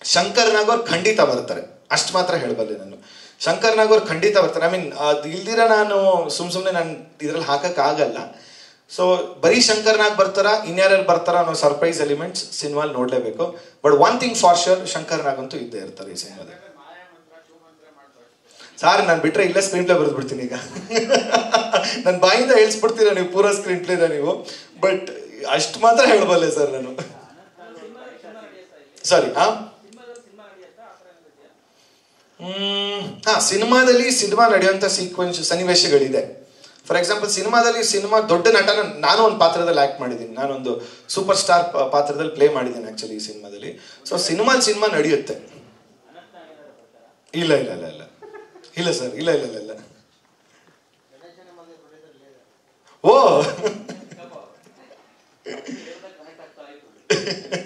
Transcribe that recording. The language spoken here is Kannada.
ಶಂಕರ್ ನಾಗ್ ಅವ್ರು ಖಂಡಿತ ಬರ್ತಾರೆ ಅಷ್ಟು ಮಾತ್ರ ಹೇಳಬಲ್ಲೆ ನಾನು ಶಂಕರ್ ನಾಗ್ ಅವ್ರು ಖಂಡಿತ ಬರ್ತಾರೆ ಐ ಮೀನ್ ಅದು ಇಲ್ದಿರ ನಾನು ಸುಮ್ ಸುಮ್ಮನೆ ನಾನು ಇದ್ರಲ್ಲಿ ಹಾಕಕ್ಕಾಗಲ್ಲ ಸೊ ಬರೀ ಶಂಕರ್ ನಾಗ್ ಬರ್ತಾರ ಇನ್ಯಾರ್ಯಾರು ಬರ್ತಾರ ಅನ್ನೋ ಸರ್ಪ್ರೈಸ್ ಎಲಿಮೆಂಟ್ಸ್ ಸಿನಿಮಾಲ್ ನೋಡ್ಲೇಬೇಕು but one thing for sure Shankar Nag ಅಂತೂ ಇದ್ದೇ ಇರ್ತಾರೆ ಈ ಸಿನಿಮಾದಲ್ಲಿ ಸಾರ್ ನಾನು ಬಿಟ್ರೆ ಇಲ್ಲೇ ಸ್ಕ್ರೀನ್ ಪ್ಲೇ ಬರೆದು ಬಿಡ್ತೀನಿ ಈಗ ನನ್ನ ಬಾಯಿಂದ ಹೇಳ್ಸ್ಬಿಡ್ತೀರಾ ನೀವು ಪೂರ ಸ್ಕ್ರೀನ್ ಪ್ಲೇನ ನೀವು ಬಟ್ ಅಷ್ಟು ಮಾತ್ರ ಹೇಳಬಲ್ಲೆ ಸರ್ ನಾನು ಸಾರಿ ಹಾ ಹ್ಮ್ ಹಾ ಸಿನಿಮಾದಲ್ಲಿ ಸಿನಿಮಾ ನಡೆಯುವಂಥ ಸೀಕ್ವೆನ್ಸ್ ಸನ್ನಿವೇಶಗಳಿದೆ ಫಾರ್ ಎಕ್ಸಾಂಪಲ್ ಸಿನಿಮಾದಲ್ಲಿ ಸಿನಿಮಾ ದೊಡ್ಡ ನಟನ ನಾನು ಒಂದು ಪಾತ್ರದಲ್ಲಿ ಆಕ್ಟ್ ಮಾಡಿದ್ದೀನಿ ನಾನೊಂದು ಸೂಪರ್ ಸ್ಟಾರ್ ಪಾತ್ರದಲ್ಲಿ ಪ್ಲೇ ಮಾಡಿದ್ದೀನಿ ಆಕ್ಚುಲಿ ಈ ಸಿನಿಮಾದಲ್ಲಿ ಸೊ ಸಿನಿಮಾ ಸಿನಿಮಾ ನಡೆಯುತ್ತೆ ಇಲ್ಲ ಇಲ್ಲ ಇಲ್ಲ ಇಲ್ಲ ಇಲ್ಲ ಸರ್ ಇಲ್ಲ ಇಲ್ಲ ಇಲ್ಲ ಇಲ್ಲ ಓ